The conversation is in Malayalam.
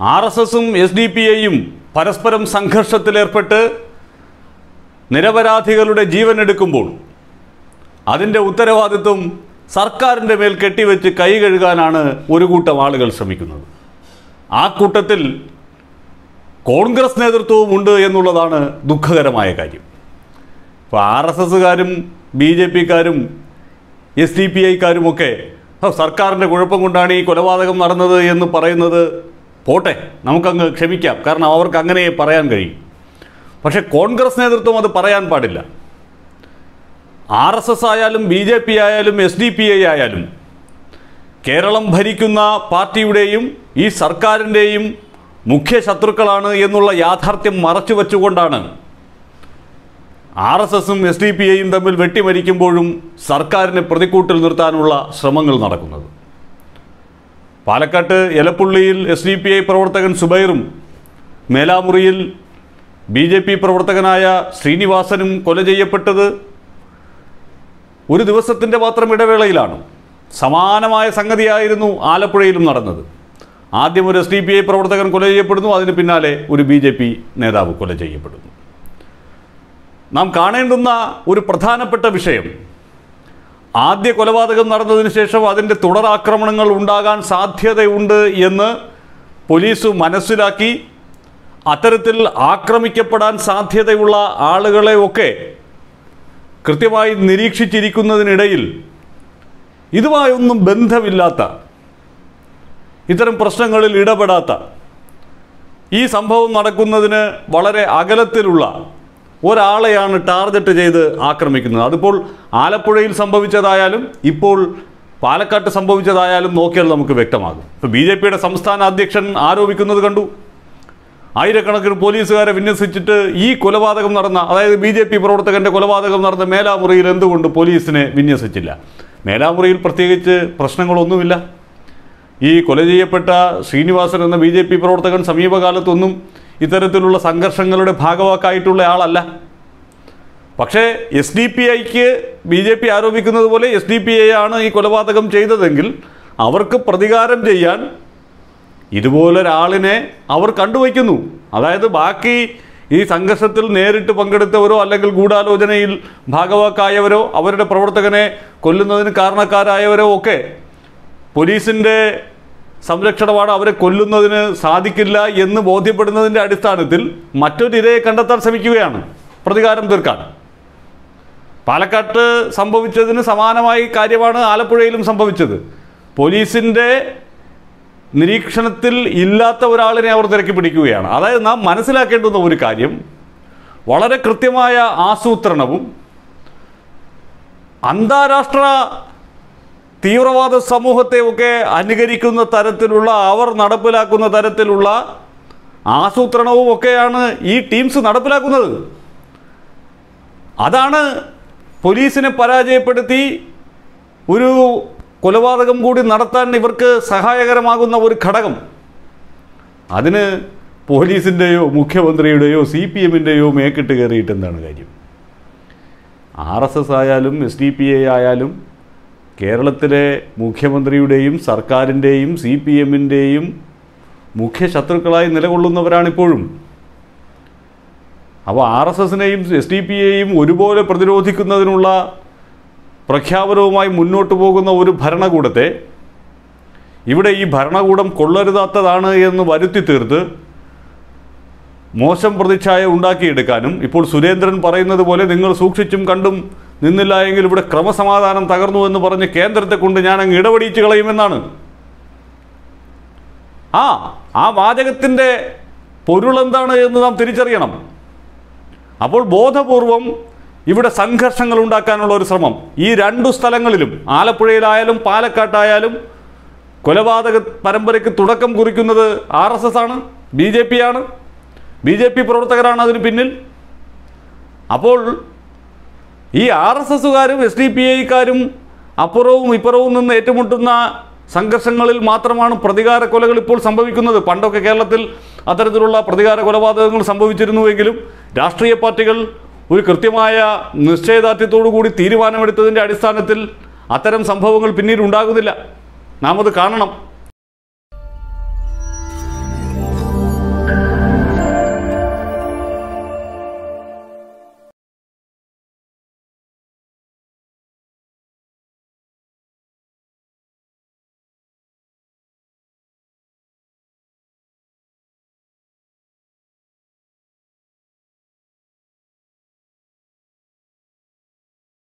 ആർ എസ് എസും എസ് ഡി പി ഐയും പരസ്പരം സംഘർഷത്തിലേർപ്പെട്ട് നിരപരാധികളുടെ ജീവൻ എടുക്കുമ്പോൾ അതിൻ്റെ ഉത്തരവാദിത്വം സർക്കാരിൻ്റെ മേൽ കെട്ടിവെച്ച് കൈ കഴുകാനാണ് ഒരു കൂട്ടം ആളുകൾ ശ്രമിക്കുന്നത് ആ കൂട്ടത്തിൽ കോൺഗ്രസ് നേതൃത്വവും ഉണ്ട് എന്നുള്ളതാണ് ദുഃഖകരമായ കാര്യം ഇപ്പോൾ ആർ എസ് എസുകാരും ബി ജെ പിക്കാരും എസ് ഡി പി ഐക്കാരുമൊക്കെ സർക്കാരിൻ്റെ കുഴപ്പം കൊണ്ടാണ് ഈ കൊലപാതകം നടന്നത് എന്ന് പറയുന്നത് പോട്ടെ നമുക്കങ്ങ് ക്ഷമിക്കാം കാരണം അവർക്ക് അങ്ങനെ പറയാൻ കഴിയും പക്ഷേ കോൺഗ്രസ് നേതൃത്വം അത് പറയാൻ പാടില്ല ആർ എസ് എസ് ആയാലും ബി ജെ പി ആയാലും എസ് ഡി പി ഐ ആയാലും കേരളം ഭരിക്കുന്ന പാർട്ടിയുടെയും ഈ സർക്കാരിൻ്റെയും മുഖ്യ ശത്രുക്കളാണ് എന്നുള്ള യാഥാർത്ഥ്യം മറച്ചു വെച്ചുകൊണ്ടാണ് ആർ എസ് എസും എസ് ഡി പി ഐയും തമ്മിൽ വെട്ടിമരിക്കുമ്പോഴും സർക്കാരിനെ പ്രതിക്കൂട്ടിൽ നിർത്താനുള്ള ശ്രമങ്ങൾ നടക്കുന്നത് പാലക്കാട്ട് എലപ്പുള്ളിയിൽ എസ് ഡി പി ഐ പ്രവർത്തകൻ സുബൈറും മേലാമുറിയിൽ ബി ജെ പി പ്രവർത്തകനായ ശ്രീനിവാസനും കൊല ചെയ്യപ്പെട്ടത് ഒരു ദിവസത്തിൻ്റെ മാത്രം ഇടവേളയിലാണ് സമാനമായ സംഗതിയായിരുന്നു ആലപ്പുഴയിലും നടന്നത് ആദ്യം ഒരു എസ് ഡി പി ഐ പ്രവർത്തകൻ കൊല ചെയ്യപ്പെടുന്നു അതിന് പിന്നാലെ ഒരു ബി ജെ പി നേതാവ് കൊല ചെയ്യപ്പെടുന്നു നാം കാണേണ്ടുന്ന ഒരു പ്രധാനപ്പെട്ട വിഷയം ആദ്യ കൊലപാതകം നടന്നതിന് ശേഷം അതിൻ്റെ തുടരാക്രമണങ്ങൾ ഉണ്ടാകാൻ സാധ്യതയുണ്ട് എന്ന് പോലീസ് മനസ്സിലാക്കി അത്തരത്തിൽ ആക്രമിക്കപ്പെടാൻ സാധ്യതയുള്ള ആളുകളെ ഒക്കെ കൃത്യമായി നിരീക്ഷിച്ചിരിക്കുന്നതിനിടയിൽ ഇതുമായൊന്നും ബന്ധമില്ലാത്ത ഇത്തരം പ്രശ്നങ്ങളിൽ ഇടപെടാത്ത ഈ സംഭവം നടക്കുന്നതിന് വളരെ അകലത്തിലുള്ള ഒരാളെയാണ് ടാർഗറ്റ് ചെയ്ത് ആക്രമിക്കുന്നത് അതിപ്പോൾ ആലപ്പുഴയിൽ സംഭവിച്ചതായാലും ഇപ്പോൾ പാലക്കാട്ട് സംഭവിച്ചതായാലും നോക്കിയാൽ നമുക്ക് വ്യക്തമാകും ഇപ്പോൾ ബി ജെ പിയുടെ സംസ്ഥാന അധ്യക്ഷൻ ആരോപിക്കുന്നത് കണ്ടു ആയിരക്കണക്കിന് പോലീസുകാരെ വിന്യസിച്ചിട്ട് ഈ കൊലപാതകം നടന്ന അതായത് ബി ജെ പി പ്രവർത്തകന്റെ കൊലപാതകം നടന്ന മേലാമുറിയിൽ എന്തുകൊണ്ട് പോലീസിനെ വിന്യസിച്ചില്ല മേലാമുറിയിൽ പ്രത്യേകിച്ച് പ്രശ്നങ്ങളൊന്നുമില്ല ഈ കൊല ചെയ്യപ്പെട്ട ശ്രീനിവാസൻ എന്ന ബി ജെ പി പ്രവർത്തകൻ സമീപകാലത്തൊന്നും ഇത്തരത്തിലുള്ള സംഘർഷങ്ങളുടെ ഭാഗവാക്കായിട്ടുള്ള ആളല്ല പക്ഷേ എസ് ഡി പി ഐക്ക് ബി ജെ പി ആരോപിക്കുന്നത് പോലെ എസ് ഡി പി ഐ ആണ് ഈ കൊലപാതകം ചെയ്തതെങ്കിൽ അവർക്ക് പ്രതികാരം ചെയ്യാൻ ഇതുപോലൊരാളിനെ അവർ കണ്ടുവയ്ക്കുന്നു അതായത് ബാക്കി ഈ സംഘർഷത്തിൽ നേരിട്ട് പങ്കെടുത്തവരോ അല്ലെങ്കിൽ ഗൂഢാലോചനയിൽ ഭാഗവാക്കായവരോ അവരുടെ പ്രവർത്തകനെ കൊല്ലുന്നതിന് കാരണക്കാരായവരോ ഒക്കെ പോലീസിൻ്റെ സംരക്ഷണമാണ് അവരെ കൊല്ലുന്നതിന് സാധിക്കില്ല എന്ന് ബോധ്യപ്പെടുന്നതിൻ്റെ അടിസ്ഥാനത്തിൽ മറ്റൊരു ഇരയെ കണ്ടെത്താൻ ശ്രമിക്കുകയാണ് പ്രതികാരം തീർക്കാൻ പാലക്കാട്ട് സംഭവിച്ചതിന് സമാനമായ കാര്യമാണ് ആലപ്പുഴയിലും സംഭവിച്ചത് പോലീസിൻ്റെ നിരീക്ഷണത്തിൽ ഇല്ലാത്ത ഒരാളിനെ അവർ തിരക്കി പിടിക്കുകയാണ് അതായത് നാം മനസ്സിലാക്കേണ്ടുന്ന ഒരു കാര്യം വളരെ കൃത്യമായ ആസൂത്രണവും അന്താരാഷ്ട്ര തീവ്രവാദ സമൂഹത്തെ ഒക്കെ അനുകരിക്കുന്ന തരത്തിലുള്ള അവർ നടപ്പിലാക്കുന്ന തരത്തിലുള്ള ആസൂത്രണവും ഒക്കെയാണ് ഈ ടീംസ് നടപ്പിലാക്കുന്നത് അതാണ് പോലീസിനെ പരാജയപ്പെടുത്തി ഒരു കൊലപാതകം കൂടി നടത്താൻ ഇവർക്ക് സഹായകരമാകുന്ന ഒരു ഘടകം അതിന് പോലീസിൻ്റെയോ മുഖ്യമന്ത്രിയുടെയോ സി പി എമ്മിൻ്റെയോ മേക്കിട്ട് കയറിയിട്ട് എന്താണ് കാര്യം ആർ എസ് എസ് ആയാലും എസ് ഡി പി ഐ ആയാലും കേരളത്തിലെ മുഖ്യമന്ത്രിയുടെയും സർക്കാരിൻ്റെയും സി പി എമ്മിൻ്റെയും മുഖ്യ ശത്രുക്കളായി നിലകൊള്ളുന്നവരാണിപ്പോഴും അപ്പോൾ ആർ എസ് എസിനെയും എസ് ഡി പി എയും ഒരുപോലെ പ്രതിരോധിക്കുന്നതിനുള്ള പ്രഖ്യാപനവുമായി മുന്നോട്ട് പോകുന്ന ഒരു ഭരണകൂടത്തെ ഇവിടെ ഈ ഭരണകൂടം കൊള്ളരുതാത്തതാണ് എന്ന് വരുത്തി തീർത്ത് മോശം പ്രതിച്ഛായ ഉണ്ടാക്കിയെടുക്കാനും ഇപ്പോൾ സുരേന്ദ്രൻ പറയുന്നത് പോലെ നിങ്ങൾ സൂക്ഷിച്ചും കണ്ടും നിന്നില്ല എങ്കിൽ ഇവിടെ ക്രമസമാധാനം തകർന്നു എന്ന് പറഞ്ഞ് കേന്ദ്രത്തെ കൊണ്ട് ഞാൻ അങ്ങ് ഇടപെടിച്ച് കളയുമെന്നാണ് ആ ആ വാചകത്തിൻ്റെ പൊരുളെന്താണ് എന്ന് നാം തിരിച്ചറിയണം അപ്പോൾ ബോധപൂർവം ഇവിടെ സംഘർഷങ്ങൾ ഉണ്ടാക്കാനുള്ള ഒരു ശ്രമം ഈ രണ്ടു സ്ഥലങ്ങളിലും ആലപ്പുഴയിലായാലും പാലക്കാട്ടായാലും കൊലപാതക പരമ്പരയ്ക്ക് തുടക്കം കുറിക്കുന്നത് ആർ എസ് എസ് ആണ് ബി ജെ പി ആണ് ബി ജെ പി പ്രവർത്തകരാണ് അതിന് പിന്നിൽ അപ്പോൾ ഈ ആർ എസ് എസുകാരും എസ് ഡി പി ഐക്കാരും അപ്പുറവും ഇപ്പുറവും നിന്ന് ഏറ്റുമുട്ടുന്ന സംഘർഷങ്ങളിൽ മാത്രമാണ് പ്രതികാര കൊലകൾ ഇപ്പോൾ സംഭവിക്കുന്നത് പണ്ടൊക്കെ കേരളത്തിൽ അത്തരത്തിലുള്ള പ്രതികാര കൊലപാതകങ്ങൾ സംഭവിച്ചിരുന്നുവെങ്കിലും രാഷ്ട്രീയ പാർട്ടികൾ ഒരു കൃത്യമായ നിശ്ചയദാർഢ്യത്തോടു കൂടി തീരുമാനമെടുത്തതിൻ്റെ അടിസ്ഥാനത്തിൽ അത്തരം സംഭവങ്ങൾ പിന്നീട് ഉണ്ടാകുന്നില്ല നാം അത് കാണണം